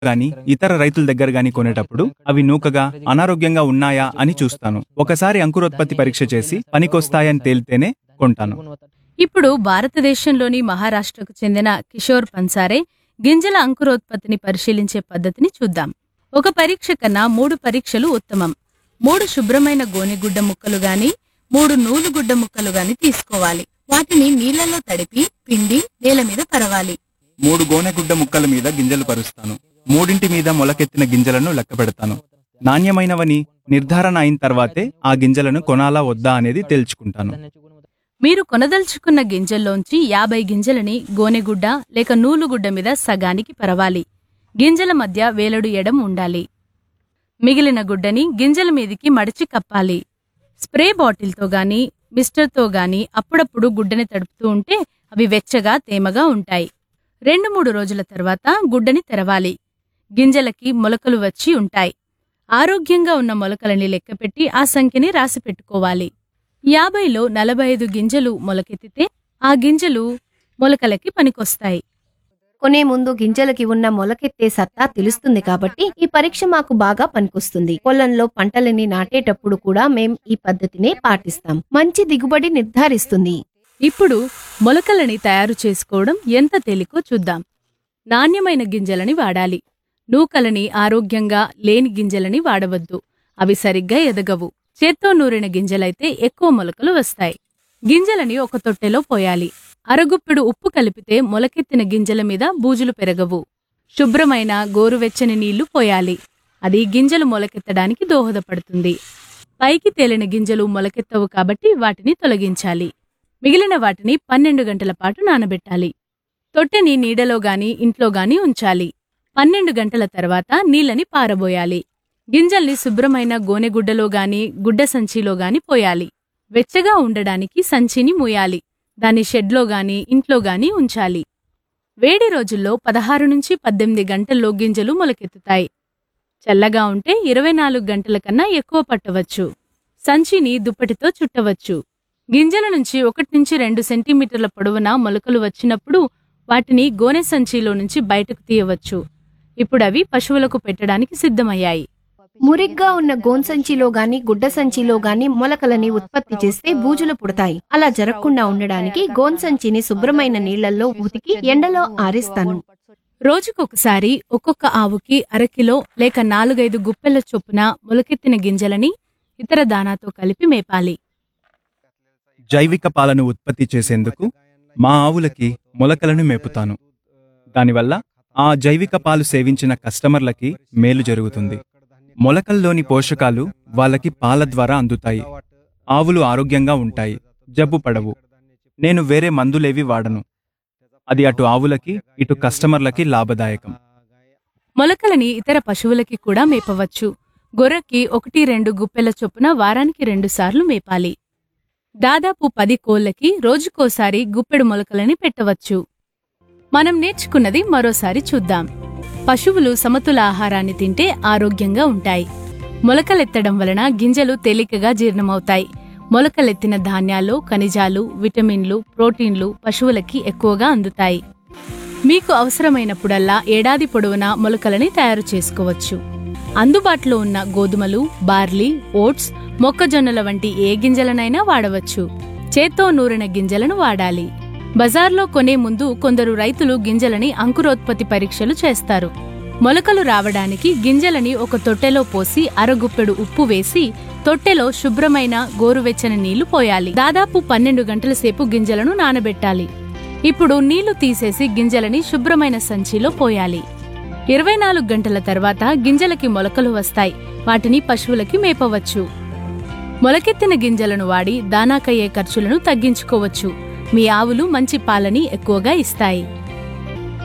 గాని ఇతర రైతుల దగ్గర గాని కొనేటప్పుడు అవి నూకగా అనారోగ్యంగా ఉన్నాయా అని చూస్తాను ఒకసారి అంకురోత్పత్తి పరీక్ష చేసి పనికొస్తాయని తేలితేనే కొంటాను ఇప్పుడు భారతదేశంలోని మహారాష్ట్రకు చెందిన కిషోర్ పన్సారే గింజల అంకురోత్పత్తిని పరిశీలించే పద్ధతిని చూద్దాం ఒక పరీక్ష కన్నా మూడు పరీక్షలు ఉత్తమం మూడు శుభ్రమైన గోనెగుడ్డ ముక్కలు గాని మూడు నూలుగుడ్డ ముక్కలు గాని తీసుకోవాలి వాటిని నీళ్లలో తడిపి పిండి నేల మీద పరవాలి మూడు గోనెగుడ్డ ముక్కల మీద గింజలు పరుస్తాను మూడింటి మీద మొలకెత్తిన గింజలను లెక్క పెడతాను నాణ్యమైనవని నిర్ధారణ అయిన తర్వాతే ఆ గింజలను కొనాలా వద్దా అనేది తేల్చుకుంటాను మీరు కొనదలుచుకున్న గింజల్లోంచి యాభై గింజలని గోనెగుడ్డ లేక నూలుగుడ్డ మీద సగానికి పరవాలి గింజల మధ్య వేలడు ఎడం ఉండాలి మిగిలిన గుడ్డని గింజల మీదికి మడిచి కప్పాలి స్ప్రే బాటిల్తో గాని మిస్టర్తో గాని అప్పుడప్పుడు గుడ్డని తడుపుతూ ఉంటే అవి వెచ్చగా తేమగా ఉంటాయి రెండు మూడు రోజుల తర్వాత గుడ్డని తెరవాలి గింజలకి మొలకలు వచ్చి ఉంటాయి ఆరోగ్యంగా ఉన్న మొలకలని లెక్కపెట్టి ఆ సంఖ్యని రాసి పెట్టుకోవాలి యాభైలో నలభై ఐదు గింజలు మొలకెత్తితే ఆ గింజలు మొలకలకి పనికొస్తాయి కొనే ముందు గింజలకి ఉన్న మొలకెత్తే సత్తా తెలుస్తుంది కాబట్టి ఈ పరీక్ష మాకు బాగా పనికొస్తుంది పొలంలో పంటలని నాటేటప్పుడు కూడా మేం ఈ పద్ధతినే పాటిస్తాం మంచి దిగుబడి నిర్ధారిస్తుంది ఇప్పుడు మొలకలని తయారు చేసుకోవడం ఎంత తేలికో చూద్దాం నాణ్యమైన గింజలని వాడాలి నూకలని ఆరోగ్యంగా లేని గింజలని వాడవద్దు అవి సరిగ్గా ఎదగవు చేత్తో నూరిన గింజలైతే ఎక్కువ మొలకలు వస్తాయి గింజలని ఒక తొట్టెలో పోయాలి అరగుప్పెడు ఉప్పు కలిపితే మొలకెత్తిన గింజల మీద బూజులు పెరగవు శుభ్రమైన గోరువెచ్చని నీళ్లు పోయాలి అది గింజలు మొలకెత్తడానికి దోహదపడుతుంది పైకి తేలిన గింజలు మొలకెత్తవు కాబట్టి వాటిని తొలగించాలి మిగిలిన వాటిని పన్నెండు గంటల పాటు నానబెట్టాలి తొట్టెని నీడలో గాని ఇంట్లో గాని ఉంచాలి పన్నెండు గంటల తర్వాత నీళ్ళని పారబోయాలి గింజల్ని శుభ్రమైన గోనెగుడ్డలో గాని గుడ్డ సంచిలో గాని పోయాలి వెచ్చగా ఉండడానికి సంచిని మూయాలి దాన్ని షెడ్లో గాని ఇంట్లో గాని ఉంచాలి వేడి రోజుల్లో పదహారు నుంచి పద్దెనిమిది గంటల్లో గింజలు మొలకెత్తుతాయి చల్లగా ఉంటే ఇరవై నాలుగు గంటల కన్నా ఎక్కువ పట్టవచ్చు సంచిని దుప్పటితో చుట్టవచ్చు గింజల నుంచి ఒకటి నుంచి రెండు సెంటీమీటర్ల పొడవున మొలకలు వచ్చినప్పుడు వాటిని గోనె సంచిలో నుంచి బయటకు తీయవచ్చు ఇప్పుడు అవి పశువులకు పెట్టడానికి సిద్ధమయ్యాయి మురిగ్గా ఉన్న గోన్ సంచిలో గాని గుడ్డ సంచిలో గాని మొలకలని ఉత్పత్తి చేస్తే బూజులు పుడతాయి అలా జరగకుండా ఉండడానికి గోన్ సంచిని శుభ్రమైన నీళ్లలో ఉతికి ఎండలో ఆరేస్తాను రోజుకొకసారి ఒక్కొక్క ఆవుకి అరకిలో లేక నాలుగైదు గుప్పెల చొప్పున మొలకెత్తిన గింజలని ఇతర దానాతో కలిపి మేపాలి జైవిక పాలను ఉత్పత్తి చేసేందుకు మా ఆవులకి మొలకలను మేపుతాను దానివల్ల ఆ జైవిక పాలు సేవించిన కస్టమర్లకి మేలు జరుగుతుంది మొలకల్లోని పోషకాలు వాళ్ళకి పాల ద్వారా అందుతాయి ఆవులు ఆరోగ్యంగా ఉంటాయి జబ్బు పడవు నేను వేరే మందులేవి వాడను అది అటు ఆవులకి ఇటు కస్టమర్లకి లాభదాయకం మొలకలని ఇతర పశువులకి కూడా మేపవచ్చు గొర్రెకి ఒకటి రెండు గుప్పెల చొప్పున వారానికి రెండుసార్లు మేపాలి దాదాపు పది కోళ్లకి రోజుకోసారి గుప్పెడు మొలకలని పెట్టవచ్చు మనం నేర్చుకున్నది మరోసారి చూద్దాం పశువులు సమతుల ఆహారాన్ని తింటే ఆరోగ్యంగా ఉంటాయి మొలకలెత్తడం వలన గింజలు తేలికగా జీర్ణమవుతాయి మొలకలెత్తిన ధాన్యాలు ఖనిజాలు విటమిన్లు ప్రోటీన్లు పశువులకి ఎక్కువగా అందుతాయి మీకు అవసరమైనప్పుడల్లా ఏడాది పొడవునా మొలకలని తయారు చేసుకోవచ్చు అందుబాటులో ఉన్న గోధుమలు బార్లీ ఓట్స్ మొక్కజొన్నల వంటి ఏ గింజలనైనా వాడవచ్చు చేత్తో నూరిన గింజలను వాడాలి బజార్లో కొనే ముందు కొందరు రైతులు గింజలని అంకురోత్పత్తి పరీక్షలు చేస్తారు మొలకలు రావడానికి గింజలని ఒక తొట్టెలో పోసి అరగుప్పెడు ఉప్పు వేసి తొట్టెలో శుభ్రమైన గోరువెచ్చని నీళ్లు పోయాలి దాదాపు పన్నెండు గంటల సేపు గింజలను నానబెట్టాలి ఇప్పుడు నీళ్లు తీసేసి గింజలని శుభ్రమైన సంచిలో పోయాలి ఇరవై నాలుగు గంటల తర్వాత గింజలకి మొలకలు వస్తాయి వాటిని పశువులకి మేపవచ్చు మొలకెత్తిన గింజలను వాడి దానాకయ్యే ఖర్చులను తగ్గించుకోవచ్చు మీ ఆవులు మంచి పాలని ఎక్కువగా ఇస్తాయి